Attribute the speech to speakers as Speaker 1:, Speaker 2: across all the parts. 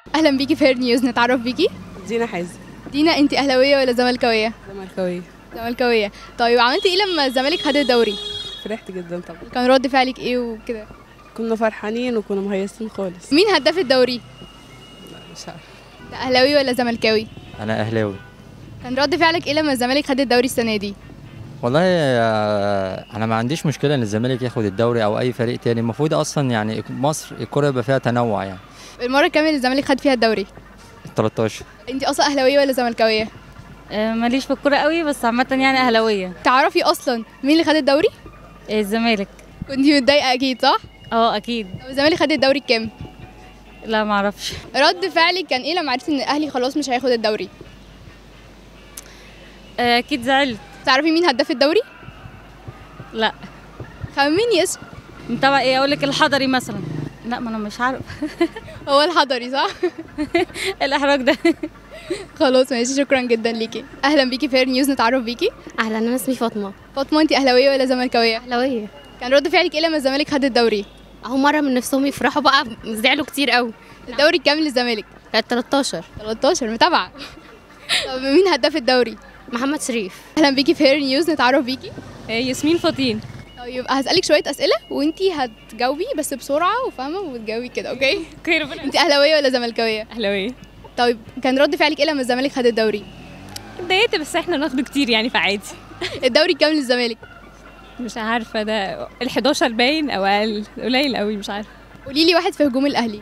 Speaker 1: اهلا بيكي في هير نيوز نتعرف بيكي
Speaker 2: دينا حازم
Speaker 1: دينا انت اهلاويه ولا زملكاويه
Speaker 2: زملكاوية
Speaker 1: زملكاويه طيب عملتي ايه لما الزمالك خد الدوري
Speaker 2: فرحت جدا طبعا
Speaker 1: كان رد فعلك ايه وكده
Speaker 2: كنا فرحانين وكنا مهيصين خالص
Speaker 1: مين هداف الدوري
Speaker 2: مش عارفة
Speaker 1: ده اهلاوي ولا زملكاوي
Speaker 3: انا اهلاوي
Speaker 1: كان رد فعلك ايه لما الزمالك خد الدوري السنه دي
Speaker 3: والله آه، انا ما عنديش مشكله ان الزمالك ياخد الدوري او اي فريق تاني المفروض اصلا يعني مصر الكره يبقى فيها تنوع يعني
Speaker 1: المره كام اللي الزمالك خد فيها الدوري
Speaker 3: 13
Speaker 1: انت اصلا اهلاويه ولا زملكاويه
Speaker 4: آه، ماليش في الكوره قوي بس عامه يعني اهلاويه
Speaker 1: تعرفي اصلا مين اللي خد الدوري
Speaker 4: آه، الزمالك
Speaker 1: كنتي متضايقه اكيد صح
Speaker 4: اه اكيد
Speaker 1: طب الزمالك خد الدوري كام
Speaker 4: لا ما اعرفش
Speaker 1: رد فعلك كان ايه لما عرفتي ان الاهلي خلاص مش هياخد الدوري
Speaker 4: آه، اكيد زعلت
Speaker 1: تعرفي مين هداف الدوري
Speaker 4: لا
Speaker 1: خمني اسم
Speaker 4: متابع ايه اقول لك الحضري مثلا لا ما انا مش عارف
Speaker 1: هو الحضري صح
Speaker 4: الاحراج ده
Speaker 1: خلاص ماشي شكرا جدا ليكي اهلا بيكي في هير نيوز نتعرف بيكي
Speaker 5: اهلا انا اسمي فاطمه
Speaker 1: فاطمه انت اهلاويه ولا زملكاويه
Speaker 5: اهلاويه
Speaker 1: كان رد فعلك ايه لما الزمالك خد الدوري
Speaker 5: اهو مره من نفسهم يفرحوا بقى زعلوا كتير قوي
Speaker 1: الدوري كام للزمالك
Speaker 5: كانت 13
Speaker 1: 13 متابعه طب مين هداف الدوري
Speaker 5: محمد شريف
Speaker 1: اهلا بيكي في هير نيوز نتعرف بيكي
Speaker 4: ياسمين فطين
Speaker 1: طيب هسألك شوية أسئلة وانتي هتجاوبي بس بسرعة وفاهمة وتجاوبي كده اوكي؟
Speaker 4: اوكي ربنا
Speaker 1: انتي أهلاوية ولا زملكاوية؟
Speaker 4: اهلاويه
Speaker 1: طيب كان رد فعلك ايه لما الزمالك خد الدوري؟
Speaker 4: اتضايقت بس احنا ناخده كتير يعني فعادي
Speaker 1: الدوري كام للزمالك؟
Speaker 4: مش عارفه ده ال 11 باين او اقل قليل قوي مش عارفه
Speaker 1: قولي لي واحد في هجوم الأهلي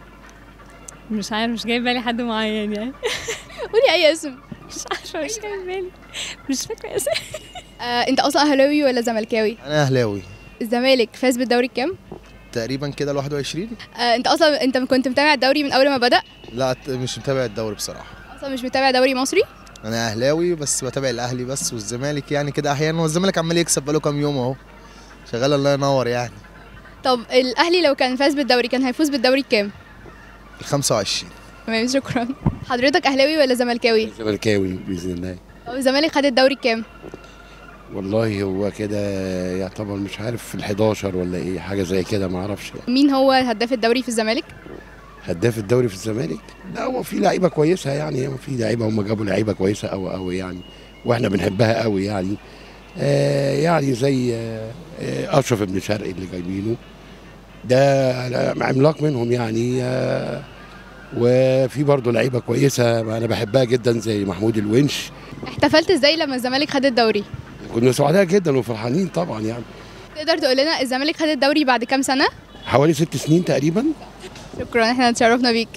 Speaker 4: مش عارف مش جايب بالي حد معين يعني
Speaker 1: قولي أي اسم
Speaker 4: مش عارفه مش جايب بالي مش فاكره اسمه
Speaker 1: آه انت أصلا أهلاوي ولا زملكاوي؟
Speaker 6: انا اهلاوي
Speaker 1: الزمالك فاز بالدوري كام؟
Speaker 6: تقريبا كده ال 21
Speaker 1: آه انت أصلا انت كنت متابع الدوري من أول ما بدأ؟
Speaker 6: لا ت- مش متابع الدوري بصراحه
Speaker 1: أصلا مش متابع دوري مصري؟
Speaker 6: انا اهلاوي بس بتابع الاهلي بس والزمالك يعني كده احيانا والزمالك عمال يكسب بقاله كام يوم اهو شغال الله ينور يعني
Speaker 1: طب الأهلي لو كان فاز بالدوري كان هيفوز بالدوري كام؟
Speaker 6: ال 25
Speaker 1: تمام شكرا حضرتك أهلاوي ولا زملكاوي؟
Speaker 7: زملكاوي باذن الله
Speaker 1: طب الزمالك خد الدوري كام؟
Speaker 7: والله هو كده يعتبر مش عارف في ال 11 ولا ايه حاجه زي كده ما اعرفش يعني.
Speaker 1: مين هو هداف الدوري في الزمالك؟
Speaker 7: هداف الدوري في الزمالك لا هو في لعيبه كويسه يعني هو في لعيبه هم جابوا لعيبه كويسه قوي قوي يعني واحنا بنحبها قوي يعني آه يعني زي آه آه، اشرف بن شرقي اللي جايبينه ده عملاق منهم يعني آه وفي برضه لعيبه كويسه انا بحبها جدا زي محمود الونش
Speaker 1: احتفلت ازاي لما الزمالك خد الدوري؟
Speaker 7: كنا سعداء جدا وفرحانين طبعا يعني
Speaker 1: تقدر تقول لنا الزمالك خد الدوري بعد كام سنة؟
Speaker 7: حوالي ست سنين تقريبا
Speaker 1: شكرا احنا اتشرفنا بيك